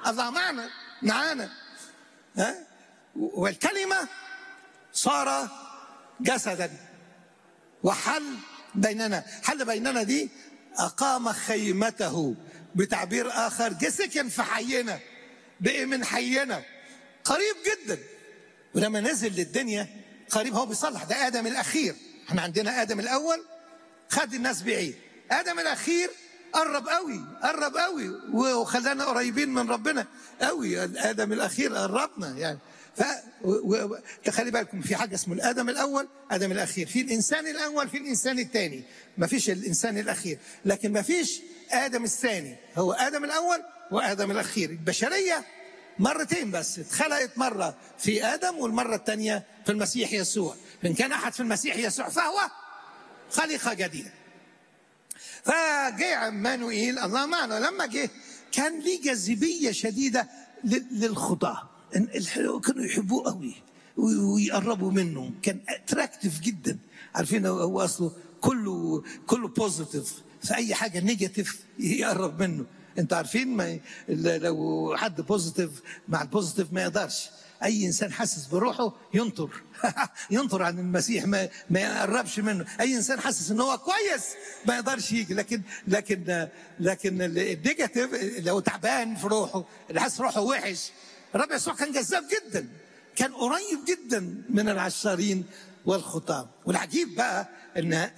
الله معنا معانا ها والكلمة صار جسدا وحل بيننا حل بيننا دي أقام خيمته بتعبير آخر جه سكن في حينا بقي من حينا قريب جدا ولما نزل للدنيا قريب هو بيصلح ده آدم الأخير احنا عندنا آدم الأول خد الناس بعيد آدم الأخير قرب قوي قرب قوي وخلانا قريبين من ربنا قوي آدم الأخير قربنا يعني ف و... و... تخلي بالكم في حاجه اسمه الادم الاول ادم الاخير في الانسان الاول في الانسان الثاني ما فيش الانسان الاخير لكن ما فيش ادم الثاني هو ادم الاول وادم الاخير البشريه مرتين بس اتخلقت مره في ادم والمره الثانيه في المسيح يسوع ان كان احد في المسيح يسوع فهو خليقه جديده فجاء عمانوئيل الله معنا لما جه كان ليه جاذبيه شديده للخضاه كانوا يحبوه قوي ويقربوا منه كان اتراكتيف جدا عارفين هو اصله كله كله بوزيتيف في اي حاجه نيجاتيف يقرب منه انتوا عارفين ما لو حد بوزيتيف مع البوزيتيف ما يقدرش اي انسان حاسس بروحه ينطر ينطر عن المسيح ما ما يقربش منه اي انسان حاسس ان هو كويس ما يقدرش يجي لكن لكن لكن النيجاتيف لو تعبان في روحه اللي حاسس روحه وحش الرب يسوع كان جذاب جدا كان قريب جدا من العشارين والخطام والعجيب بقى ان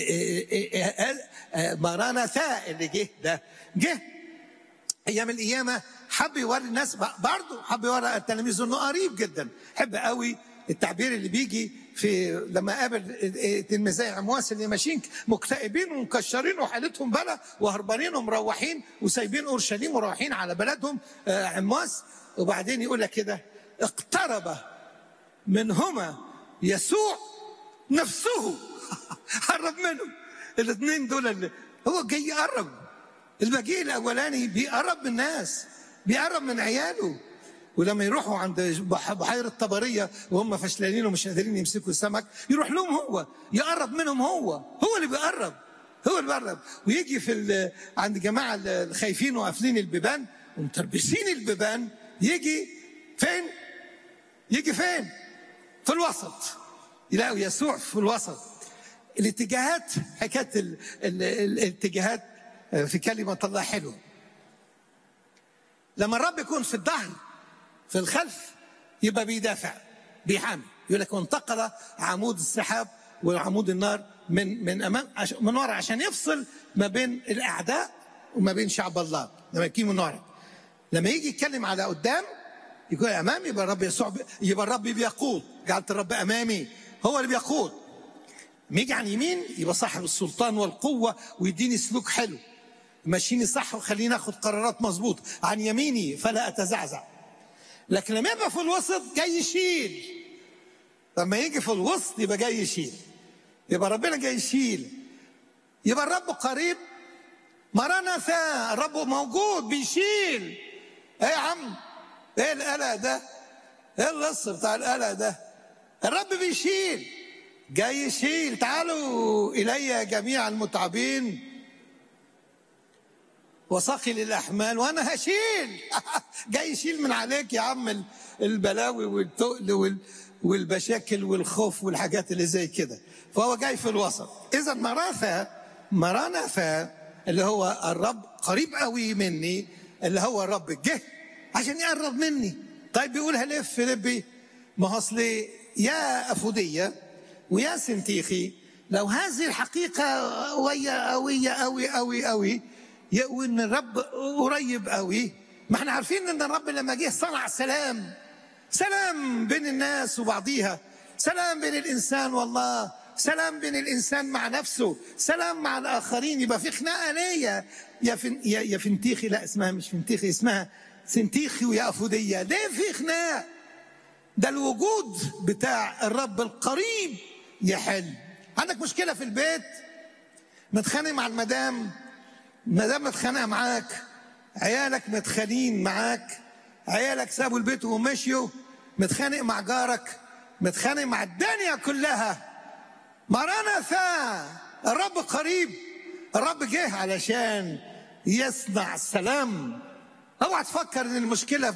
ماراناثا اللي جه ده جه ايام القيامه حب يوري الناس برضه حب يوري التلاميذ انه قريب جدا حب قوي التعبير اللي بيجي في لما قابل تلميذي عمواس اللي ماشيين مكتئبين ومكشرين وحالتهم بلا وهربانين ومروحين وسايبين اورشليم ورايحين على بلدهم عمواس وبعدين يقول لك كده اقترب منهما يسوع نفسه قرب منهم الاثنين دول اللي هو جاي يقرب المجيء الاولاني بيقرب من الناس بيقرب من عياله ولما يروحوا عند بحيرة طبرية وهم فشلانين ومش قادرين يمسكوا السمك يروح لهم هو يقرب منهم هو هو اللي بيقرب هو اللي بيقرب ويجي في عند جماعة الخايفين وقافلين البيبان ومتربسين البيبان يجي فين؟ يجي فين؟ في الوسط يلاقوا يسوع في الوسط الاتجاهات حكايه ال ال الاتجاهات في كلمه الله حلوه لما الرب يكون في الظهر في الخلف يبقى بيدافع بيحامي يقول لك وانتقل عمود السحاب وعمود النار من من امام من ورا عشان يفصل ما بين الاعداء وما بين شعب الله لما يكون من ورا لما يجي يتكلم على قدام يقول امامي يبقى الرب يسوع يبقى الرب بيقود جعلت الرب امامي هو اللي بيقود لما يجي عن يمين يبقى صاحب السلطان والقوه ويديني سلوك حلو ماشيني صح وخليني اخد قرارات مظبوطه عن يميني فلا اتزعزع لكن لما يبقى في الوسط جاي يشيل لما يجي في الوسط يبقى جاي يشيل يبقى ربنا جاي يشيل يبقى الرب قريب مرنثا الرب موجود بيشيل ايه يا عم ايه القلق ده ايه اللص بتاع القلق ده الرب بيشيل جاي يشيل تعالوا الي جميع المتعبين وثقل الاحمال وانا هشيل جاي يشيل من عليك يا عم البلاوي والتقل والمشاكل والخوف والحاجات اللي زي كده فهو جاي في الوسط اذا مراثا مرانثا اللي هو الرب قريب قوي مني اللي هو الرب جه عشان يقرب مني طيب بيقولها ليه في فيليبي ما هو اصل يا افوديه ويا سنتيخي لو هذه الحقيقه ويا قويه قوي قوي قوي وان الرب قريب قوي ما احنا عارفين ان الرب لما جه صنع سلام سلام بين الناس وبعضيها سلام بين الانسان والله سلام بين الانسان مع نفسه سلام مع الاخرين يبقى في خناقه ليا يا فن يا, يا فنتيخي لا اسمها مش فنتيخي اسمها سنتيخي ويا افوديه ليه في خناق ده الوجود بتاع الرب القريب يحل عندك مشكله في البيت متخانق مع المدام المدام متخانقه معاك عيالك متخانقين معاك عيالك سابوا البيت ومشيوا متخانق مع جارك متخانق مع الدنيا كلها مرانثا الرب قريب الرب جه علشان يصنع السلام اوعى تفكر ان المشكله